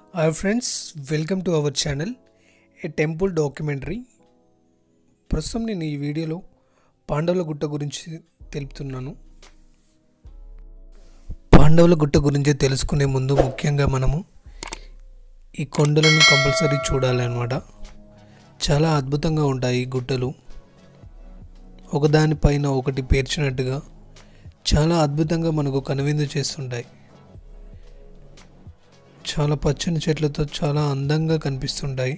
hi friends welcome to our channel a temple documentary ప్రస్తుతం నేను ఈ వీడియోలో పాండవుల గుట్ట గురించి తెలుపుతున్నాను పాండవుల గుట్ట గురించి తెలుసుకునే ముందు ముఖ్యంగా మనము ఈ కొండలను కంపల్సరీ చూడాలన్నమాట చాలా అద్భుతంగా ఉంటాయి ఈ గుట్టలు ఒకదానిపైన ఒకటి పేర్చినట్టుగా చాలా అద్భుతంగా మనకు కనువిందు చేస్తుంటాయి చాలా పచ్చని చెట్లతో చాలా అందంగా కనిపిస్తుంటాయి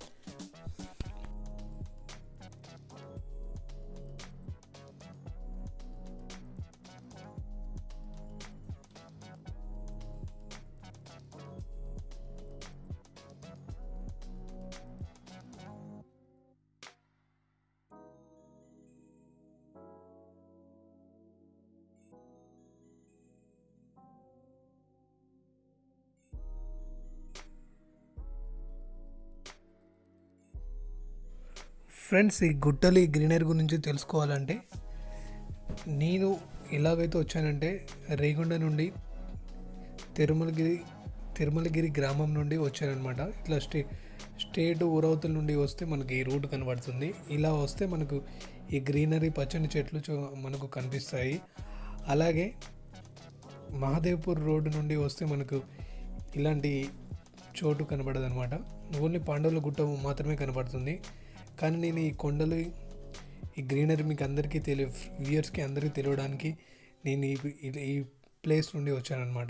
ఫ్రెండ్స్ ఈ గుట్టలు ఈ గ్రీనరీ గురించి తెలుసుకోవాలంటే నేను ఎలాగైతే వచ్చానంటే రేగొండ నుండి తిరుమలగిరి తిరుమలగిరి గ్రామం నుండి వచ్చానమాట ఇట్లా స్టే స్టేట్ ఊరవతల నుండి వస్తే మనకి ఈ రూట్ కనబడుతుంది ఇలా వస్తే మనకు ఈ గ్రీనరీ పచ్చని చెట్లు చూ- మనకు కనిపిస్తాయి అలాగే మహాదేవ్పూర్ రోడ్డు నుండి వస్తే మనకు ఇలాంటి చోటు కనబడదు అనమాట ఓన్లీ పాండవుల గుట్ట మాత్రమే కనబడుతుంది కానీ నేను ఈ కొండలు ఈ గ్రీనరీ మీకు అందరికీ తెలియ వ్యూయర్స్కి అందరికీ తెలియడానికి నేను ఈ ఈ- ఈ ప్లేస్ నుండి వచ్చానమాట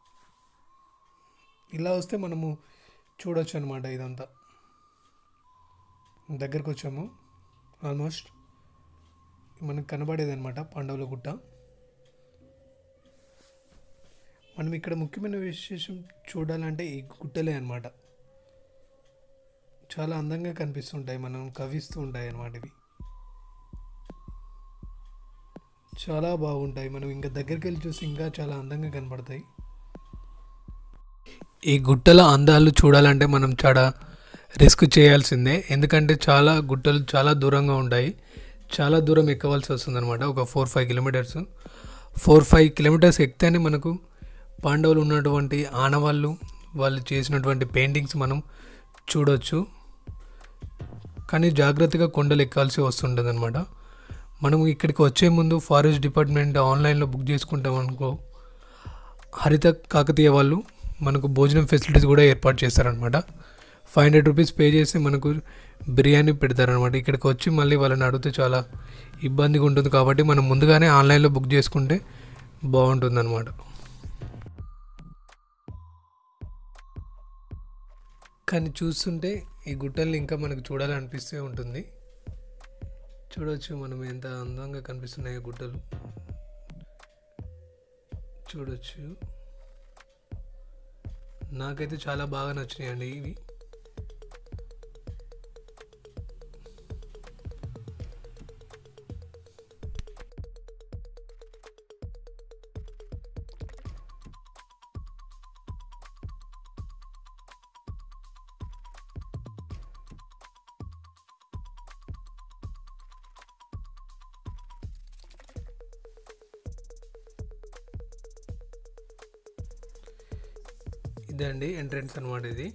ఇలా వస్తే మనము చూడొచ్చు అనమాట ఇదంతా దగ్గరకు వచ్చాము ఆల్మోస్ట్ మనకు కనబడేది అనమాట పాండవుల గుట్ట మనం ఇక్కడ ముఖ్యమైన విశేషం చూడాలంటే ఈ గుట్టలే అన్నమాట చాలా అందంగా కనిపిస్తుంటాయి మనం కవిస్తూ ఉంటాయి అన్నమాట ఇవి చాలా బాగుంటాయి మనం ఇంకా దగ్గరికి వెళ్ళి చూసి ఇంకా చాలా అందంగా కనపడతాయి ఈ గుట్టల అందాలు చూడాలంటే మనం చాలా రిస్క్ చేయాల్సిందే ఎందుకంటే చాలా గుట్టలు చాలా దూరంగా ఉంటాయి చాలా దూరం ఎక్కవలసి వస్తుంది అనమాట ఒక four five kilometres four five kilometres ఎక్కితేనే మనకు పాండవులు ఉన్నటువంటి ఆనవాళ్ళు వాళ్ళు చేసినటువంటి పెయింటింగ్స్ మనం చూడొచ్చు కానీ జాగ్రత్తగా కొండలు ఎక్కాల్సి వస్తుంటుంది అనమాట మనం ఇక్కడికి వచ్చే ముందు ఫారెస్ట్ డిపార్ట్మెంట్ ఆన్లైన్లో బుక్ చేసుకుంటాం అనుకో హరిత కాకతీయ వాళ్ళు మనకు భోజనం ఫెసిలిటీస్ కూడా ఏర్పాటు చేస్తారనమాట ఫైవ్ హండ్రెడ్ రూపీస్ పే చేసి మనకు బిర్యానీ పెడతారనమాట ఇక్కడికి వచ్చి మళ్ళీ వాళ్ళని అడిగితే చాలా ఇబ్బందిగా ఉంటుంది కాబట్టి మనం ముందుగానే ఆన్లైన్లో బుక్ చేసుకుంటే బాగుంటుంది అనమాట కానీ చూస్తుంటే ఈ గుట్టల్ని ఇంకా మనకు చూడాలనిపిస్తూ ఉంటుంది చూడొచ్చు మనం ఎంత అందంగా కనిపిస్తున్నాయి గుట్టలు చూడొచ్చు నాకైతే చాలా బాగా నచ్చినాయండి ఇవి ఇదండి ఎంట్రన్స్ అనమాట ఇది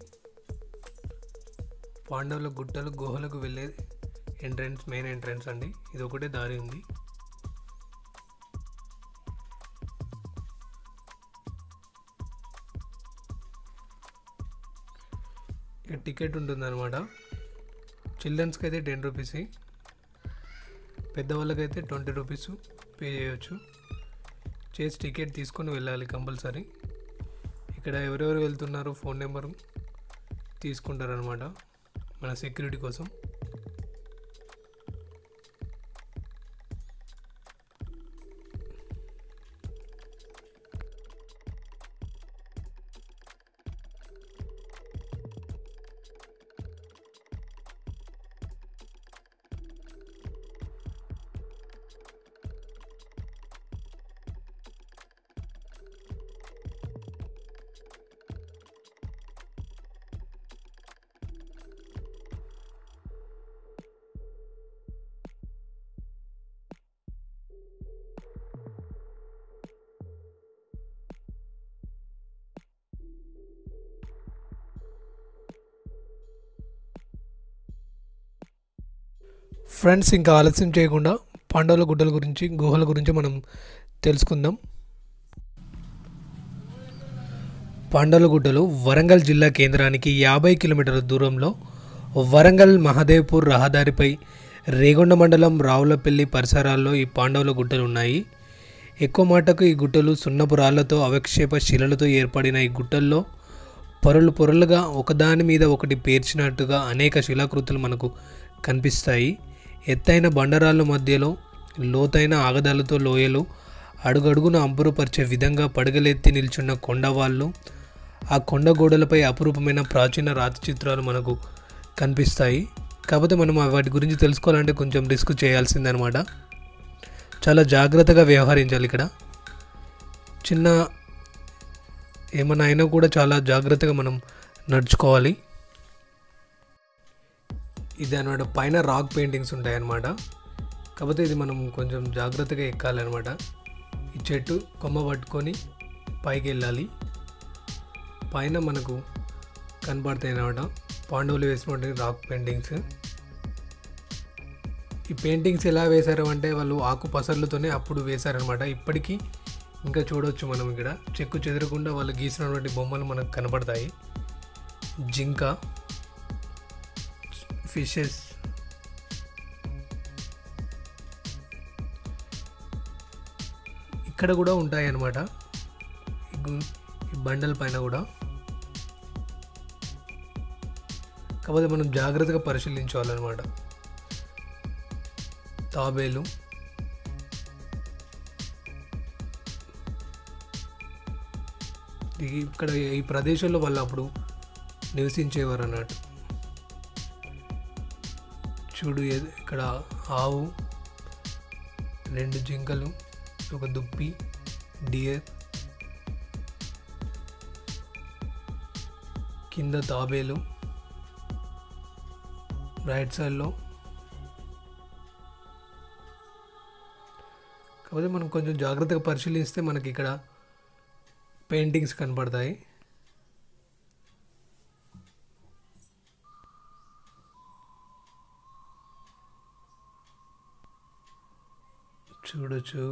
పాండవుల గుట్టలు గుహలకు వెళ్ళే ఎంట్రన్స్ మెయిన్ ఎంట్రన్స్ అండి ఇది ఒకటే దారి ఉంది ఇక టికెట్ ఉంటుంది అనమాట చిల్డ్రన్స్కి అయితే టెన్ రూపీస్ పెద్దవాళ్ళకైతే ట్వంటీ రూపీస్ పే చేయొచ్చు చేసి టికెట్ తీసుకొని వెళ్ళాలి కంపల్సరీ ఇక్కడ ఎవరెవరు వెళ్తున్నారో ఫోన్ నెంబర్ తీసుకుంటారనమాట మన సెక్యూరిటీ కోసం ఫ్రెండ్స్ ఇంకా ఆలస్యం చేయకుండా పాండవుల గుడ్డల గురించి గుహల గురించి మనం తెలుసుకుందాం పాండవుల గుడ్డలు వరంగల్ జిల్లా కేంద్రానికి యాభై కిలోమీటర్ల దూరంలో వరంగల్ మహదేవ్పూర్ రహదారిపై రేగొండ మండలం రావులపల్లి పరిసరాల్లో ఈ పాండవుల గుట్టలు ఉన్నాయి ఎక్కువ మాటకు ఈ గుట్టలు సున్నపు రాళ్లతో అవక్షేప శిలలతో ఏర్పడిన ఈ గుట్టల్లో పొరలు పొరలుగా ఒకదాని మీద ఒకటి పేర్చినట్టుగా అనేక శిలాకృతులు మనకు కనిపిస్తాయి ఎత్తైన బండరాళ్ళ మధ్యలో లోతైన ఆగదాలతో లోయలు అడుగడుగున అంబురుపరిచే విధంగా పడగలెత్తి నిల్చున్న కొండవాళ్ళు ఆ కొండ గోడలపై అపురూపమైన ప్రాచీన రాతి చిత్రాలు మనకు కనిపిస్తాయి కాకపోతే మనం వాటి గురించి తెలుసుకోవాలంటే కొంచెం రిస్క్ చేయాల్సిందనమాట చాలా జాగ్రత్తగా వ్యవహరించాలి ఇక్కడ చిన్న ఏమైనా అయినా కూడా చాలా జాగ్రత్తగా మనం నడుచుకోవాలి ఇది అనమాట పైన రాక్ పెయింటింగ్స్ ఉంటాయి అన్నమాట కాకపోతే ఇది మనం కొంచెం జాగ్రత్తగా ఎక్కాలి అనమాట ఈ చెట్టు కొమ్మ పట్టుకొని పైకి వెళ్ళాలి పైన మనకు కనబడతాయి అన్నమాట పాండవులు వేసినటువంటి రాక్ పెయింటింగ్స్ ఈ పెయింటింగ్స్ ఎలా వేశారు అంటే వాళ్ళు ఆకు పసర్లతోనే అప్పుడు వేశారనమాట ఇప్పటికీ ఇంకా చూడవచ్చు మనం ఇక్కడ చెక్కు చెదరకుండా వాళ్ళు గీసినటువంటి బొమ్మలు మనకు కనబడతాయి జింక ఫిషెస్ ఇక్కడ కూడా ఉంటాయి అన్నమాట ఈ గు- ఈ బండల పైన కూడా కాకపోతే మనం జాగ్రత్తగా పరిశీలించాలన్నమాట తాబేలు ఈ- ఇక్కడ ఈ ప్రదేశంలో వాళ్ళు అప్పుడు నివసించేవారు అన్నట్టు చూడు ఏది- ఇక్కడ ఆవు రెండు జింకలు ఒక దుప్పి డియర్ కింద తాబేలు రైట్ సైడ్లో కాకపోతే మనం కొంచెం జాగ్రత్తగా పరిశీలిస్తే మనకి ఇక్కడ పెయింటింగ్స్ కనపడతాయి చూడొచ్చు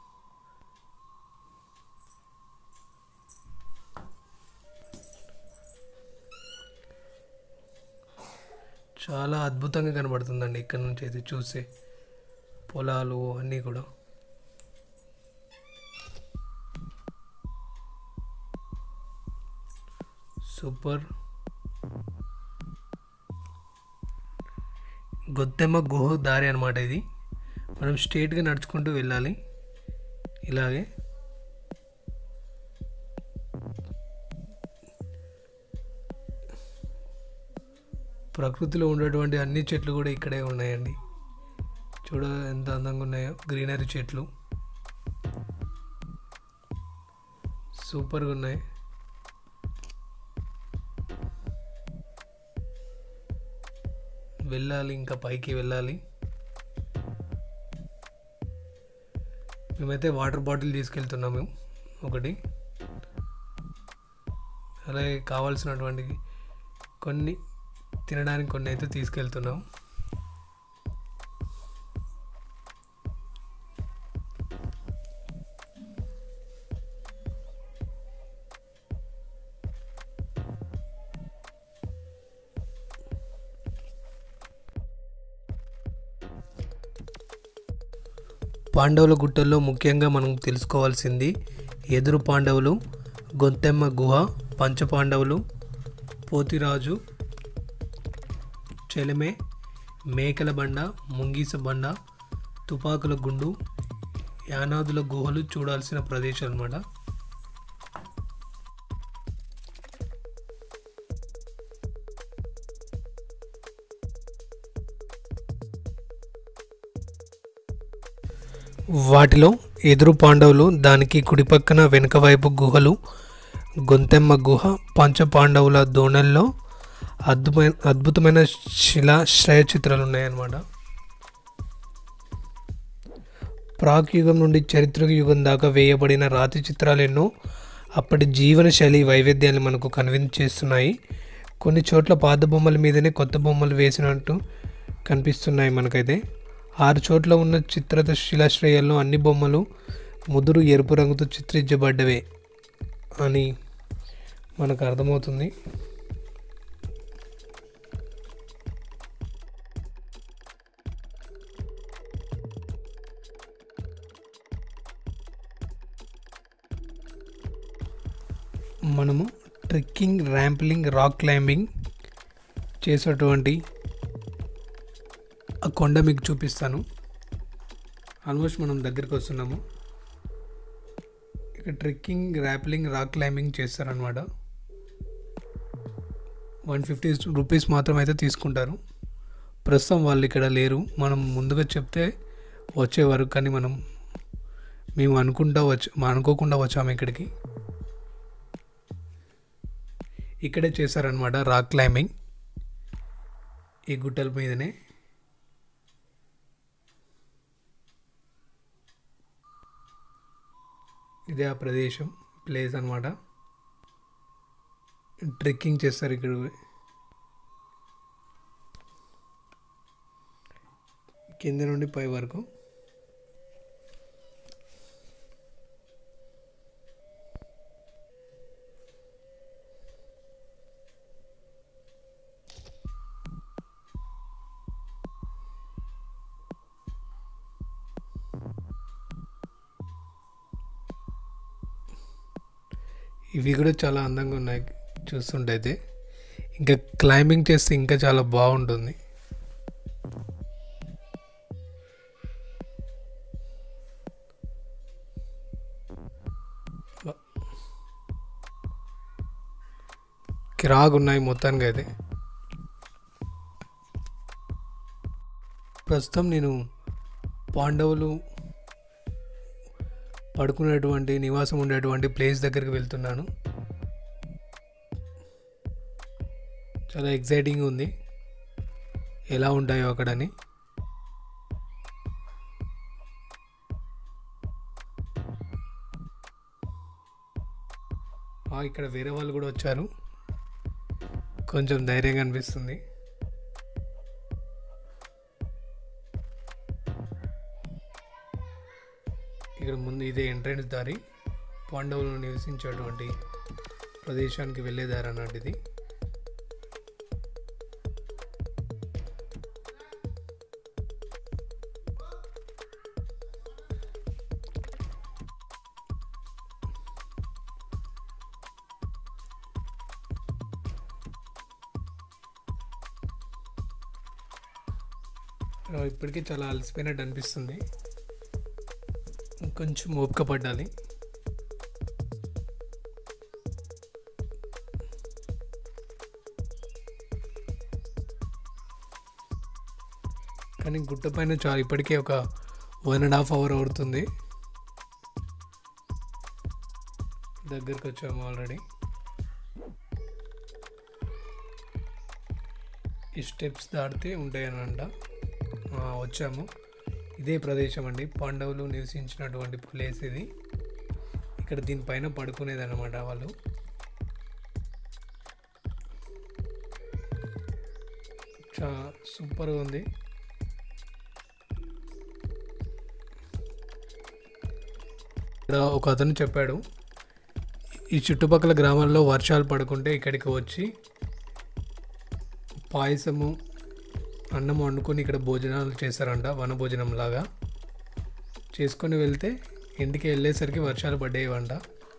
చాలా అద్భుతంగా కనబడుతుందండి ఇక్కడ నుంచి అయితే చూస్తే పొలాలు అన్నీ కూడా సూపర్ గొత్తెమ్మ గుహ దారి అనమాట ఇది మనం స్ట్రేట్గా నడుచుకుంటూ వెళ్ళాలి ఇలాగే ప్రకృతిలో ఉన్నటువంటి అన్ని చెట్లు కూడా ఇక్కడే ఉన్నాయండి చూడ ఎంత అందంగా ఉన్నాయో గ్రీనరీ చెట్లు సూపర్గా ఉన్నాయి వెళ్ళాలి ఇంకా పైకి వెళ్ళాలి మేమైతే వాటర్ బాటిల్ తీసుకెళ్తున్నాము ఒకటి అలాగే కావాల్సినటువంటి కొన్ని తినడానికి కొన్ని అయితే తీసుకెళ్తున్నాం పాండవుల గుట్టల్లో ముఖ్యంగా మనం తెలుసుకోవాల్సింది ఎదురు పాండవులు గొంతెమ్మ గుహ పంచపాండవులు పోతిరాజు చెలిమే మేకల బండ ముంగీస బండ తుపాకుల గుండు యానాదుల గుహలు చూడాల్సిన ప్రదేశం అన్నమాట వాటిలో ఎదురు పాండవులు దానికి కుడి పక్కన వెనుక వైపు గుహలు గొంతెమ్మ గుహ పంచ పాండవుల దోణల్లో అద్భుతమైన అద్భుతమైన శిలా శ్రేయ చిత్రాలు ఉన్నాయన్నమాట ప్రాక్ యుగం నుండి చరిత్రక యుగం దాకా వేయబడిన రాతి చిత్రాలు ఎన్నో అప్పటి జీవన శైలి వైవిధ్యాన్ని మనకు కన్విన్స్ చేస్తున్నాయి కొన్ని చోట్ల పాత బొమ్మల మీదనే కొత్త బొమ్మలు వేసినట్టు కనిపిస్తున్నాయి మనకైతే ఆరు చోట్ల ఉన్న చిత్రత శిలాశ్రయాల్లో అన్ని బొమ్మలు ముదురు ఎరుపు రంగుతో చిత్రించబడ్డవే అని మనకు అర్థమవుతుంది మనము ట్రెక్కింగ్ ర్యాంప్లింగ్ రాక్ క్లైంబింగ్ చేసేటువంటి ఆ కొండ మీకు చూపిస్తాను ఆల్మోస్ట్ మనం దగ్గరికి వస్తున్నాము ఇక్కడ ట్రెక్కింగ్ ర్యాప్లింగ్ రాక్ క్లైంబింగ్ చేస్తారనమాట వన్ ఫిఫ్టీ రూపీస్ మాత్రం అయితే తీసుకుంటారు ప్రస్తుతం వాళ్ళు ఇక్కడ లేరు మనం ముందుగా చెప్తే వచ్చేవారు కానీ మనం మేము అనుకుంటా వచ్చి అనుకోకుండా వచ్చాము ఇక్కడికి ఇక్కడే చేశారనమాట రాక్ క్లైంబింగ్ ఈ గుట్టల మీదనే ఇదే ఆ ప్రదేశం ప్లేస్ అనమాట ట్రెక్కింగ్ చేస్తారు ఇక్కడ కింద నుండి పై వరకు ఇవి కూడా చాలా అందంగా ఉన్నాయి చూస్తుంటే అయితే ఇంకా క్లైంబింగ్ చేస్తే ఇంకా చాలా బాగుంటుంది కిరాగ్ ఉన్నాయి మొత్తానికి అయితే ప్రస్తుతం నేను పాండవులు పడుకునేటువంటి నివాసం ఉండేటువంటి ప్లేస్ దగ్గరికి వెళ్తున్నాను చాలా ఎగ్జైటింగ్ ఉంది ఎలా ఉంటాయో అక్కడని ఆ, ఇక్కడ వేరే వాళ్ళు కూడా వచ్చారు కొంచెం ధైర్యంగా అనిపిస్తుంది ఇక్కడ ముందు ఇదే ఎంట్రన్స్ దారి పాండవులు నివసించేటువంటి ప్రదేశానికి వెళ్ళే దారి అన్నట్టుది ఆ, ఇప్పటికే చాలా అలసిపోయినట్టు అనిపిస్తుంది కొంచెం ఓపిక పడాలి కానీ గుట్ట పైన చాలా ఇప్పటికే ఒక వన్ అండ్ హాఫ్ అవర్ అవుతుంది దగ్గరికి వచ్చాము ఆల్రెడీ ఈ స్టెప్స్ దాటితే ఉంటాయనంట ఆ, వచ్చాము ఇదే ప్రదేశం అండి పాండవులు నివసించినటువంటి ప్లేస్ ఇది ఇక్కడ దీనిపైన పడుకునేది అనమాట వాళ్ళు చా సూపర్గా ఉంది ఇక్కడ ఒక అతను చెప్పాడు ఈ చుట్టుపక్కల గ్రామాల్లో వర్షాలు పడుకుంటే ఇక్కడికి వచ్చి పాయసము అన్నం వండుకొని ఇక్కడ భోజనాలు చేశారంట వన భోజనం లాగా చేసుకొని వెళ్తే ఇంటికి వెళ్ళేసరికి వర్షాలు పడ్డాయివంట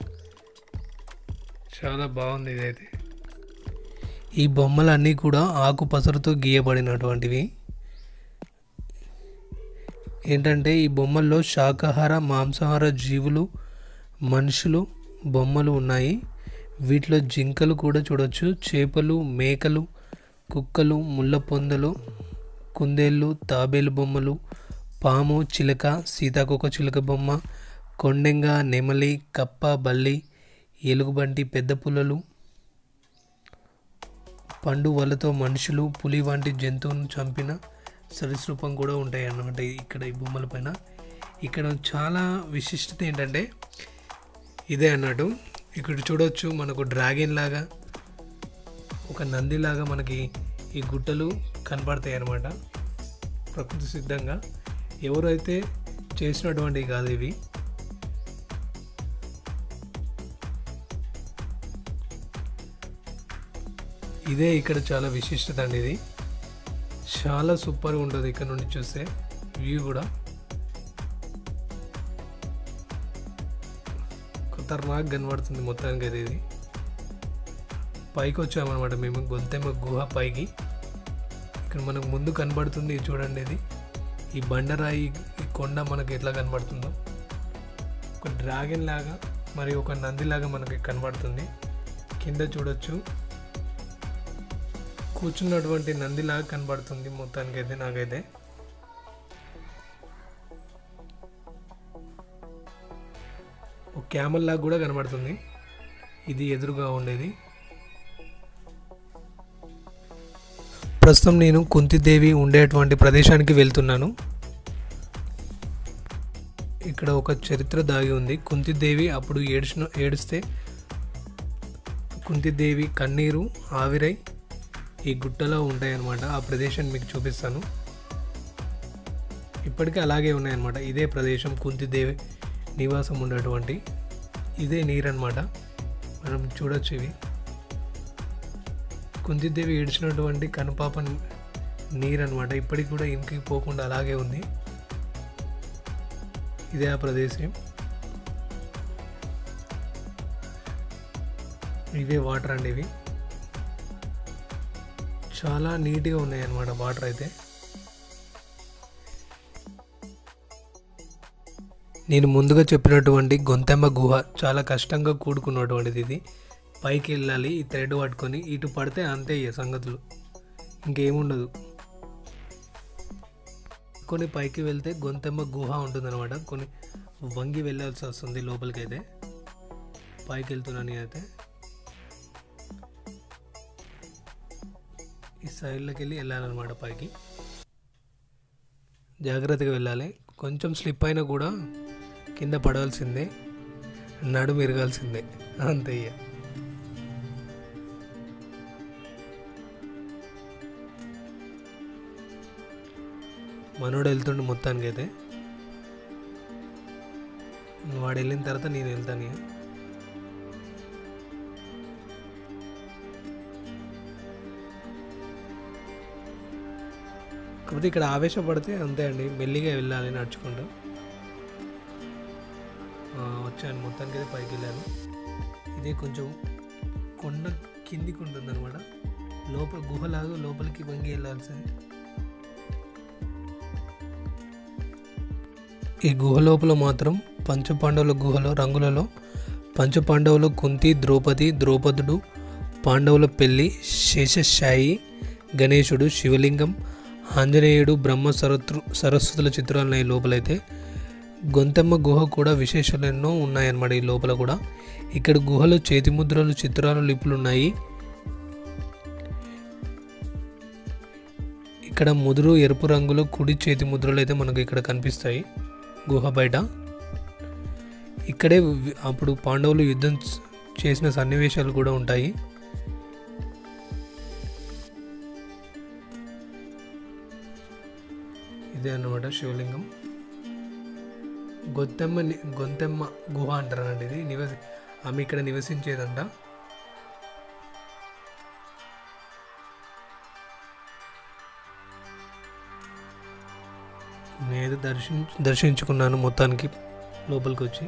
చాలా బాగుంది ఇదైతే ఈ బొమ్మలన్నీ కూడా ఆకు పసరుతో గీయబడినటువంటివి ఏంటంటే ఈ బొమ్మల్లో శాకాహార మాంసాహార జీవులు మనుషులు బొమ్మలు ఉన్నాయి వీటిలో జింకలు కూడా చూడొచ్చు చేపలు మేకలు కుక్కలు ముళ్ళ పొందలు కుందేళ్ళు తాబేలు బొమ్మలు పాము చిలక సీతాకోక చిలుక బొమ్మ కొండెంగ నెమలి కప్ప బల్లి ఎలుగుబంటి పెద్ద పుల్లలు పండు వలతో మనుషులు పులి వంటి జంతువును చంపిన సరీసృపం కూడా ఉంటాయి అన్నమాట ఇక్కడ ఈ బొమ్మల పైన ఇక్కడ చాలా విశిష్టత ఏంటంటే ఇదే అన్నట్టు ఇక్కడ చూడొచ్చు మనకు డ్రాగన్ లాగా ఒక నందిలాగా మనకి ఈ గుట్టలు కనపడతాయి అన్నమాట ప్రకృతి సిద్ధంగా ఎవరైతే చేసినటువంటివి కాదు ఇవి ఇదే ఇక్కడ చాలా విశిష్టత అండి ఇది చాలా సూపర్గా ఉంటుంది ఇక్కడ నుండి చూస్తే వ్యూ కూడా ఖతర్నాక్ కనబడుతుంది మొత్తానికి అయితే ఇది పైకి వచ్చామన్నమాట మేము గొంతెమ్మ గుహ పైకి ఇక్కడ మనకు ముందు కనబడుతుంది ఇది చూడండి ఇది ఈ బండరాయి ఈ కొండ మనకు ఎట్లా కనబడుతుందో ఒక డ్రాగన్ లాగా మరియు ఒక నంది లాగా మనకి కనబడుతుంది కింద చూడొచ్చు కూర్చున్నటువంటి నందిలాగా కనబడుతుంది మొత్తానికైతే నాకైతే ఒక క్యామల్ లాగా కూడా కనబడుతుంది ఇది ఎదురుగా ఉండేది ప్రస్తుతం నేను కుంతిదేవి ఉండేటువంటి ప్రదేశానికి వెళ్తున్నాను ఇక్కడ ఒక చరిత్ర దాగి ఉంది కుంతిదేవి అప్పుడు ఏడ్చిన ఏడిస్తే కుంతిదేవి కన్నీరు ఆవిరై ఈ గుట్టలో ఉంటాయన్నమాట ఆ ప్రదేశాన్ని మీకు చూపిస్తాను ఇప్పటికీ అలాగే ఉన్నాయన్నమాట ఇదే ప్రదేశం కుంతిదేవి నివాసం ఉన్నటువంటి ఇదే నీరు అనమాట మనం చూడొచ్చు ఇవి కుంతిదేవి ఏడ్చినటువంటి కనుపాప నీరు అనమాట ఇప్పటికి కూడా ఇంటికి పోకుండా అలాగే ఉంది ఇదే ఆ ప్రదేశం ఇవే వాటర్ అండి ఇవి చాలా నీట్గా ఉన్నాయి అన్నమాట వాటర్ అయితే నేను ముందుగా చెప్పినటువంటి గొంతెమ్మ గుహ చాలా కష్టంగా కూడుకున్నటువంటిది ఇది పైకి వెళ్ళాలి ఈ థ్రెడ్ పట్టుకొని ఇటు పడితే అంతే ఇక సంగతులు ఇంకేముండదు కొన్ని పైకి వెళ్తే గొంతెమ్మ గుహ ఉంటుందన్నమాట కొన్ని వంగి వెళ్ళాల్సి వస్తుంది లోపలికైతే పైకి వెళ్తున్నాను అయితే ఈ సైడ్లోకి వెళ్ళి వెళ్ళాలన్నమాట పైకి జాగ్రత్తగా వెళ్ళాలి కొంచెం స్లిప్ అయినా కూడా కింద పడవలసిందే నడుము ఇరగాల్సిందే అంతే ఇక మనోడు వెళ్తుండే మొత్తానికి అయితే వాడు వెళ్ళిన తర్వాత నేను వెళ్తాను ఇక కాకపోతే ఇక్కడ ఆవేశపడితే అంతే అండి మెల్లిగా వెళ్ళాలి నడుచుకుంటూ ఆ, వచ్చాను మొత్తానికి అయితే పైకి వెళ్ళాను ఇది కొంచెం కొండ కిందికి ఉంటుంది అనమాట లోపల గుహలాగా లోపలికి వంగి వెళ్ళాల్సింది ఈ గుహ లోపల మాత్రం పంచపాండవుల గుహలో రంగులలో పంచపాండవులు కుంతి ద్రౌపది ద్రౌపదుడు పాండవుల పెళ్లి శేషశాయి గణేశుడు శివలింగం ఆంజనేయుడు బ్రహ్మ సరస్సు సరస్వతుల చిత్రాలు ఉన్నాయి లోపలైతే గొంతెమ్మ గుహ కూడా విశేషాలు ఎన్నో ఉన్నాయన్నమాట ఈ లోపల కూడా ఇక్కడ గుహలో చేతి ముద్రలు చిత్రాలు లిపులు ఉన్నాయి ఇక్కడ ముదురు ఎరుపు రంగులో కుడి చేతి ముద్రలు అయితే మనకు ఇక్కడ కనిపిస్తాయి గుహ బయట ఇక్కడే వి- అప్పుడు పాండవులు యుద్ధం చ- చేసిన సన్నివేశాలు కూడా ఉంటాయి ఇదే అన్నమాట శివలింగం గొంతెమ్మ ని- గొంతెమ్మ గుహ అంటారండి ఇది నివసి ఆమె ఇక్కడ నివసించేదంట నేను దర్శించ దర్శించుకున్నాను మొత్తానికి లోపలికి వచ్చి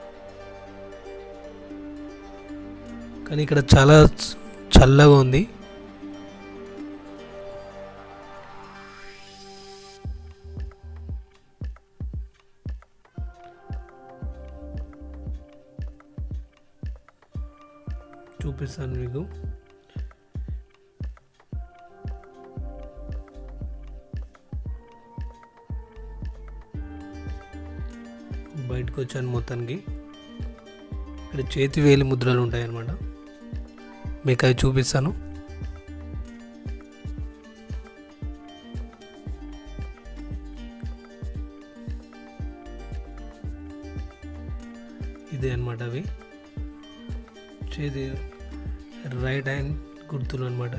కానీ ఇక్కడ చాలా చ- చల్లగా ఉంది చూపిస్తాను మీకు బయటకు వచ్చాను మొత్తానికి ఇక్కడ చేతి వేలి ముద్రలు ఉంటాయి అన్నమాట మీకు అవి చూపిస్తాను ఇదే అన్నమాట అవి చేతి రైట్ హ్యాండ్ గుర్తులు అనమాట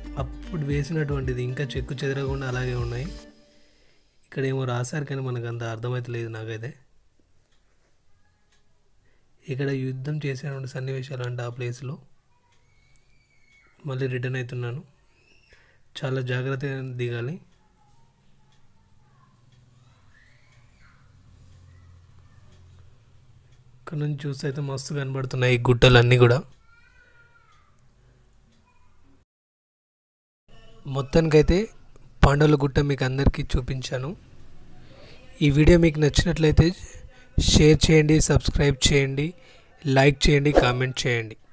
అప్పుడు వేసినటువంటిది ఇంకా చెక్కు చెదరకుండా అలాగే ఉన్నాయి ఇక్కడ ఏమో రాశారు కానీ మనకు అంత అర్థమవుతలేదు నాకైతే ఇక్కడ యుద్ధం చేసేటువంటి సన్నివేశాలు అంటే ఆ ప్లేస్లో మళ్ళీ రిటర్న్ అవుతున్నాను చాలా జాగ్రత్తగా దిగాలి ఇక్కడ నుంచి చూస్తే అయితే మస్తు కనబడుతున్నాయి ఈ గుట్టలన్నీ కూడా మొత్తానికైతే పాండవుల గుట్ట మీకు అందరికీ చూపించాను ఈ వీడియో మీకు నచ్చినట్లయితే షేర్ చేయండి సబ్స్క్రైబ్ చేయండి లైక్ చేయండి కామెంట్ చేయండి